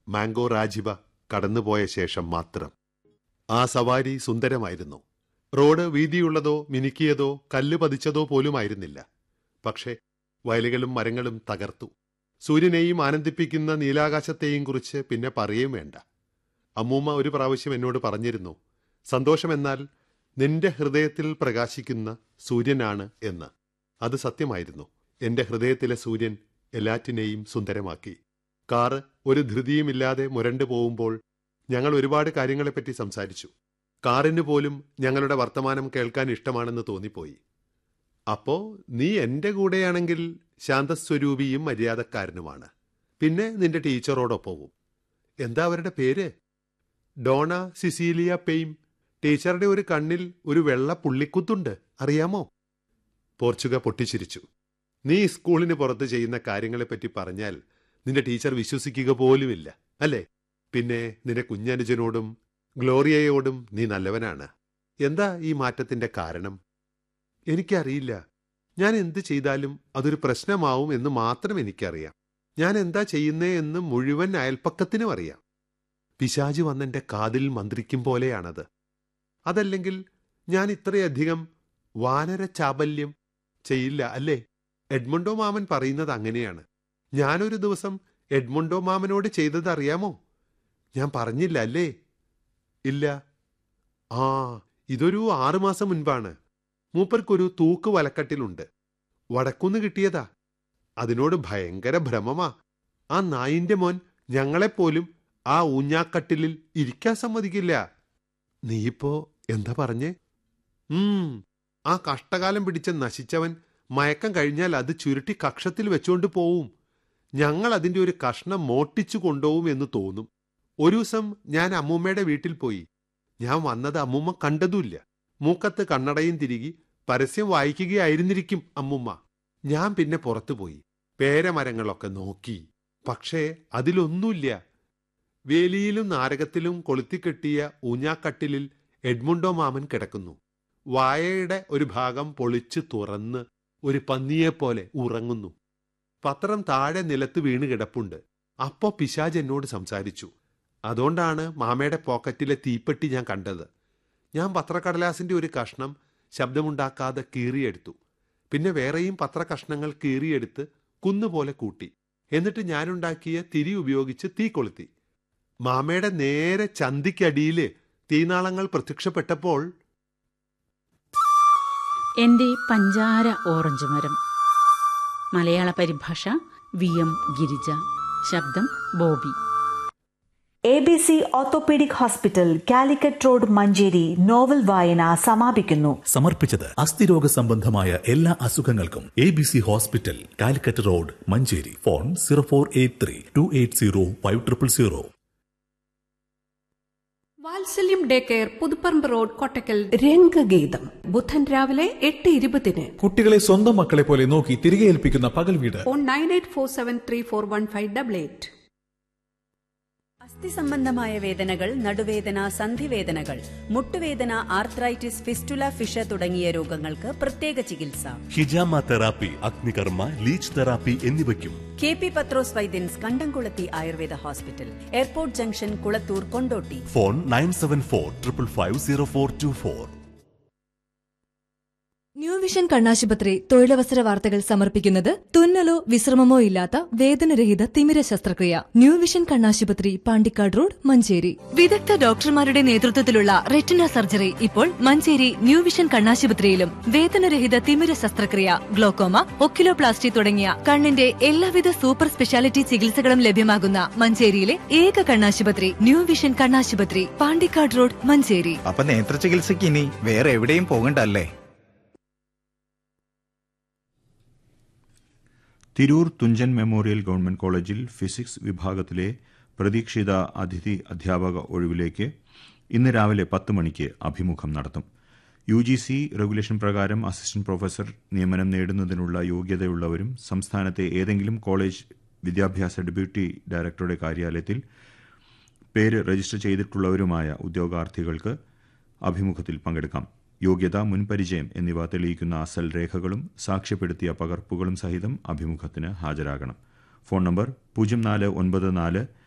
mango രാജിവ കടന്നുപോയ ശേഷം മാത്രം ആ സവാരി സുന്ദരമായിരുന്നു റോഡ് വീതിയുള്ളതോ മിനുക്കിയതോ കല്ല് പതിച്ചതോ പോലുമായിരുന്നില്ല പക്ഷേ വയലുകളും മരങ്ങളും തകർത്തു സൂര്യനെയും ആനന്ദിപ്പിക്കുന്ന നീലാകാശത്തെയും കുറിച്ച് പിന്നെ പറയുകയും വേണ്ട അമ്മൂമ്മ ഒരു പ്രാവശ്യം എന്നോട് പറഞ്ഞിരുന്നു സന്തോഷമെന്നാൽ നിന്റെ ഹൃദയത്തിൽ പ്രകാശിക്കുന്ന സൂര്യനാണ് എന്ന് അത് സത്യമായിരുന്നു എന്റെ ഹൃദയത്തിലെ സൂര്യൻ എല്ലാറ്റിനെയും സുന്ദരമാക്കി കാറ് ഒരു ധൃതിയുമില്ലാതെ മുരണ്ടു പോകുമ്പോൾ ഞങ്ങൾ ഒരുപാട് കാര്യങ്ങളെപ്പറ്റി സംസാരിച്ചു കാറിന് പോലും ഞങ്ങളുടെ വർത്തമാനം കേൾക്കാൻ ഇഷ്ടമാണെന്ന് തോന്നിപ്പോയി അപ്പോ നീ എന്റെ കൂടെയാണെങ്കിൽ ശാന്തസ്വരൂപിയും മര്യാദക്കാരനുമാണ് പിന്നെ നിന്റെ ടീച്ചറോടൊപ്പവും എന്താ അവരുടെ പേര് ഡോണ സിസീലിയ പെയിം ടീച്ചറുടെ ഒരു കണ്ണിൽ ഒരു വെള്ള പുള്ളിക്കുത്തുണ്ട് അറിയാമോ പോർച്ചുഗ പൊട്ടിച്ചിരിച്ചു നീ സ്കൂളിന് പുറത്ത് ചെയ്യുന്ന കാര്യങ്ങളെപ്പറ്റി പറഞ്ഞാൽ നിന്റെ ടീച്ചർ വിശ്വസിക്കുക പോലുമില്ല അല്ലേ പിന്നെ നിന്റെ കുഞ്ഞനുജനോടും ഗ്ലോറിയയോടും നീ നല്ലവനാണ് എന്താ ഈ മാറ്റത്തിന്റെ കാരണം എനിക്കറിയില്ല ഞാൻ എന്ത് ചെയ്താലും അതൊരു പ്രശ്നമാവും എന്ന് മാത്രം എനിക്കറിയാം ഞാൻ എന്താ ചെയ്യുന്നേ എന്ന് മുഴുവൻ അയൽപ്പക്കത്തിനും അറിയാം പിശാജ് വന്നെന്റെ കാതിൽ മന്ത്രിക്കും പോലെയാണത് അതല്ലെങ്കിൽ ഞാൻ ഇത്രയധികം വാനര ചാബല്യം ചെയ്യില്ല അല്ലേ എഡ്മണ്ടോ മാമൻ പറയുന്നത് അങ്ങനെയാണ് ഞാനൊരു ദിവസം എഡ്മണ്ടോ മാമനോട് ചെയ്തത് അറിയാമോ ഞാൻ പറഞ്ഞില്ല അല്ലേ ഇല്ല ആ ഇതൊരു ആറുമാസം മുൻപാണ് മൂപ്പർക്കൊരു തൂക്ക് വലക്കട്ടിലുണ്ട് വടക്കുന്ന് കിട്ടിയതാ അതിനോട് ഭയങ്കര ഭ്രമമാ ആ നായിന്റെ മോൻ ഞങ്ങളെപ്പോലും ആ ഊഞ്ഞാക്കട്ടിലിൽ ഇരിക്കാൻ സമ്മതിക്കില്ല നീയിപ്പോ എന്താ പറഞ്ഞേ ഉം ആ കഷ്ടകാലം പിടിച്ച നശിച്ചവൻ മയക്കം കഴിഞ്ഞാൽ അത് ചുരുട്ടി കക്ഷത്തിൽ വെച്ചുകൊണ്ട് പോവും ഞങ്ങൾ അതിന്റെ ഒരു കഷ്ണം മോട്ടിച്ചു കൊണ്ടുപോകും എന്ന് തോന്നും ഒരു ദിവസം ഞാൻ അമ്മൂമ്മയുടെ വീട്ടിൽ പോയി ഞാൻ വന്നത് അമ്മൂമ്മ കണ്ടതുമില്ല മൂക്കത്ത് കണ്ണടയും തിരികി പരസ്യം വായിക്കുകയായിരുന്നിരിക്കും അമ്മുമ്മ ഞാൻ പിന്നെ പുറത്തു പോയി പേരമരങ്ങളൊക്കെ നോക്കി പക്ഷേ അതിലൊന്നുമില്ല വേലിയിലും നാരകത്തിലും കൊളുത്തിക്കെട്ടിയ ഊഞ്ഞാക്കട്ടിലിൽ എഡ്മുണ്ടോ മാമൻ കിടക്കുന്നു വായയുടെ ഒരു ഭാഗം പൊളിച്ച് തുറന്ന് ഒരു പന്നിയെപ്പോലെ ഉറങ്ങുന്നു പത്രം താഴെ നിലത്ത് വീണ് കിടപ്പുണ്ട് അപ്പോ പിശാജ് എന്നോട് സംസാരിച്ചു അതുകൊണ്ടാണ് മാമയുടെ പോക്കറ്റിലെ തീപ്പെട്ടി ഞാൻ കണ്ടത് ഞാൻ പത്രക്കടലാസിന്റെ ഒരു കഷ്ണം ശബ്ദമുണ്ടാക്കാതെ കീറിയെടുത്തു പിന്നെ വേറെയും പത്രകഷ്ണങ്ങൾ കീറിയെടുത്ത് കുന്നുപോലെ കൂട്ടി എന്നിട്ട് ഞാനുണ്ടാക്കിയ തിരി ഉപയോഗിച്ച് തീ കൊളുത്തി മാമയുടെ നേരെ ചന്തിക്കടിയില് തീനാളങ്ങൾ പ്രത്യക്ഷപ്പെട്ടപ്പോൾ എന്റെ പഞ്ചാര ഓറഞ്ച് മരം മലയാള പരിഭാഷ വി എം ഗിരിജ ശബ്ദം Bobby A B C orthopaedic hospital Calicut road Manjeri novel വായന സമാപിക്കുന്നു സമർപ്പിച്ചത് അസ്ഥിരോഗ സംബന്ധമായ എല്ലാ അസുഖങ്ങൾക്കും A B C hospital Calicut road Manjeri phone zero four eight three two eight zero five triple zero Vatsalyam day care Puthuparamba road Kottakkal രംഗഗീതം ബുധൻ രാവിലെ എട്ട് ഇരുപതിന് കുട്ടികളെ സ്വന്തം മക്കളെ പോലെ നോക്കി തിരികെ ഏൽപ്പിക്കുന്ന പകൽ വീട് phone nine eight four seven three four one five double eight അസ്ഥി സംബന്ധമായ വേദനകൾ നടുവേദന സന്ധിവേദനകൾ മുട്ടുവേദന ആർത്രൈറ്റിസ് ഫിസ്റ്റുല ഫിഷ തുടങ്ങിയ രോഗങ്ങൾക്ക് പ്രത്യേക ചികിത്സ ഹിജാമ തെറാപ്പി അഗ്നികർമ്മ ലീച്ച് തെറാപ്പി എന്നിവയ്ക്കും കെ പി പത്രോസ് വൈദ്യൻസ് കണ്ടംകുളത്തി Ayurveda hospital airport junction Kulathur Kondotty phone nine seven four triple five zero four two four New Vision കണ്ണാശുപത്രി തൊഴിലവസര വാർത്തകൾ സമർപ്പിക്കുന്നത് തുന്നലോ വിശ്രമമോ ഇല്ലാത്ത വേദനരഹിത തിമിര ശസ്ത്രക്രിയ ന്യൂ വിഷൻ കണ്ണാശുപത്രി പാണ്ടിക്കാട് റോഡ് മഞ്ചേരി വിദഗ്ധ ഡോക്ടർമാരുടെ നേതൃത്വത്തിലുള്ള റെറ്റിന സർജറി ഇപ്പോൾ മഞ്ചേരി ന്യൂ വിഷൻ കണ്ണാശുപത്രിയിലും വേദനരഹിത തിമിര ശസ്ത്രക്രിയ ഗ്ലോക്കോമ ഒക്കിലോപ്ലാസ്റ്റി തുടങ്ങിയ കണ്ണിന്റെ എല്ലാവിധ സൂപ്പർ സ്പെഷ്യാലിറ്റി ചികിത്സകളും ലഭ്യമാകുന്ന മഞ്ചേരിയിലെ ഏക കണ്ണാശുപത്രി ന്യൂ വിഷൻ കണ്ണാശുപത്രി പാണ്ടിക്കാട് റോഡ് മഞ്ചേരി അപ്പൊ നേത്ര ചികിത്സയ്ക്ക് ഇനി വേറെ എവിടെയും പോകണ്ടല്ലേ തിരൂർ തുഞ്ചൻ മെമ്മോറിയൽ ഗവൺമെന്റ് കോളേജിൽ ഫിസിക്സ് വിഭാഗത്തിലെ പ്രതീക്ഷിത അതിഥി അധ്യാപക ഒഴിവിലേക്ക് ഇന്ന് രാവിലെ പത്ത് മണിക്ക് അഭിമുഖം നടത്തും യു ജി സി റെഗുലേഷൻ പ്രകാരം അസിസ്റ്റന്റ് പ്രൊഫസർ നിയമനം നേടുന്നതിനുള്ള യോഗ്യതയുള്ളവരും സംസ്ഥാനത്തെ ഏതെങ്കിലും കോളേജ് വിദ്യാഭ്യാസ ഡെപ്യൂട്ടി ഡയറക്ടറുടെ കാര്യാലയത്തിൽ പേര് രജിസ്റ്റർ ചെയ്തിട്ടുള്ളവരുമായ ഉദ്യോഗാർത്ഥികൾക്ക് അഭിമുഖത്തിൽ പങ്കെടുക്കാം യോഗ്യത മുൻപരിചയം എന്നിവ തെളിയിക്കുന്ന അസൽ രേഖകളും സാക്ഷ്യപ്പെടുത്തിയ പകർപ്പുകളും സഹിതം അഭിമുഖത്തിന് ഹാജരാകണം ഫോൺ നമ്പർ പൂജ്യം നാല് ഒൻപത് നാല്